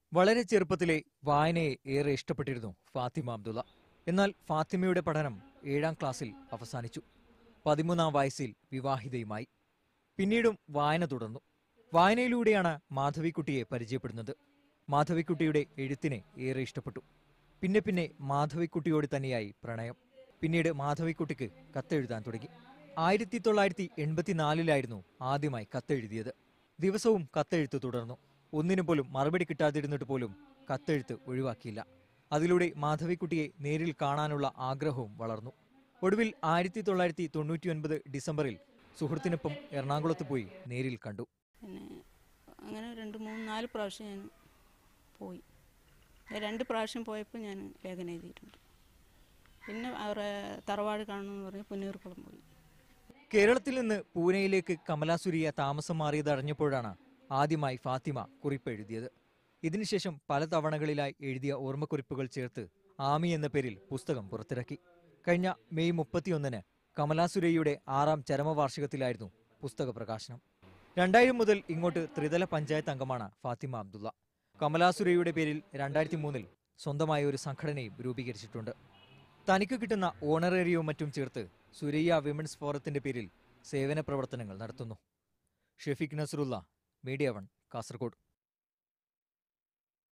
വളരെ ചെറുപ്പത്തിലെ വായനയെ ഏറെ ഇഷ്ടപ്പെട്ടിരുന്നു ഫാത്തിമ അബ്ദുള്ള എന്നാൽ ഫാത്തിമയുടെ പഠനം ഏഴാം ക്ലാസ്സിൽ അവസാനിച്ചു പതിമൂന്നാം വയസ്സിൽ വിവാഹിതയുമായി പിന്നീടും വായന തുടർന്നു വായനയിലൂടെയാണ് മാധവിക്കുട്ടിയെ പരിചയപ്പെടുന്നത് മാധവിക്കുട്ടിയുടെ എഴുത്തിനെ ഏറെ ഇഷ്ടപ്പെട്ടു പിന്നെ പിന്നെ മാധവിക്കുട്ടിയോട് തന്നെയായി പ്രണയം പിന്നീട് മാധവിക്കുട്ടിക്ക് കത്തെഴുതാൻ തുടങ്ങി ആയിരത്തി തൊള്ളായിരത്തി എൺപത്തിനാലിലായിരുന്നു ആദ്യമായി കത്തെഴുതിയത് ദിവസവും കത്തെഴുത്ത് തുടർന്നു ഒന്നിനു പോലും മറുപടി കിട്ടാതിരുന്നിട്ട് പോലും കത്തെഴുത്ത് ഒഴിവാക്കിയില്ല അതിലൂടെ മാധവിക്കുട്ടിയെ നേരിൽ കാണാനുള്ള ആഗ്രഹവും വളർന്നു ഒടുവിൽ ആയിരത്തി തൊള്ളായിരത്തി തൊണ്ണൂറ്റിയൊൻപത് ഡിസംബറിൽ സുഹൃത്തിനൊപ്പം എറണാകുളത്ത് പോയി നേരിൽ കണ്ടു പിന്നെ അങ്ങനെ രണ്ട് മൂന്ന് നാല് പ്രാവശ്യം ഞാൻ പോയി രണ്ട് പ്രാവശ്യം പോയപ്പോൾ ഞാൻ ലേഖനം എഴുതിയിട്ടുണ്ട് പിന്നെ അവരെ തറവാട് കാണണമെന്ന് പറഞ്ഞ് പുന്നൂർക്കുളം പോയി കേരളത്തിൽ നിന്ന് പൂനെയിലേക്ക് കമലാസുരിയ താമസം മാറിയത് അറിഞ്ഞപ്പോഴാണ് ആദ്യമായി ഫാത്തിമ കുറിപ്പ് എഴുതിയത് ഇതിനുശേഷം പല തവണകളിലായി എഴുതിയ ഓർമ്മക്കുറിപ്പുകൾ ചേർത്ത് ആമി എന്ന പേരിൽ പുസ്തകം പുറത്തിറക്കി കഴിഞ്ഞ മെയ് മുപ്പത്തിയൊന്നിന് കമലാസുരയ്യയുടെ ആറാം ചരമവാർഷികത്തിലായിരുന്നു പുസ്തക പ്രകാശനം രണ്ടായിരം മുതൽ ഇങ്ങോട്ട് ത്രിതല പഞ്ചായത്ത് അംഗമാണ് ഫാത്തിമ അബ്ദുള്ള കമലാസുരയുടെ പേരിൽ രണ്ടായിരത്തി മൂന്നിൽ സ്വന്തമായ ഒരു സംഘടനയും രൂപീകരിച്ചിട്ടുണ്ട് തനിക്ക് കിട്ടുന്ന ഓണറേറിയവും മറ്റും ചേർത്ത് സുരയ്യ വിമൻസ് ഫോറത്തിന്റെ പേരിൽ സേവന പ്രവർത്തനങ്ങൾ നടത്തുന്നു ഷെഫീഖ് നസറുല്ല മീഡിയ വൺ കാസർഗോഡ്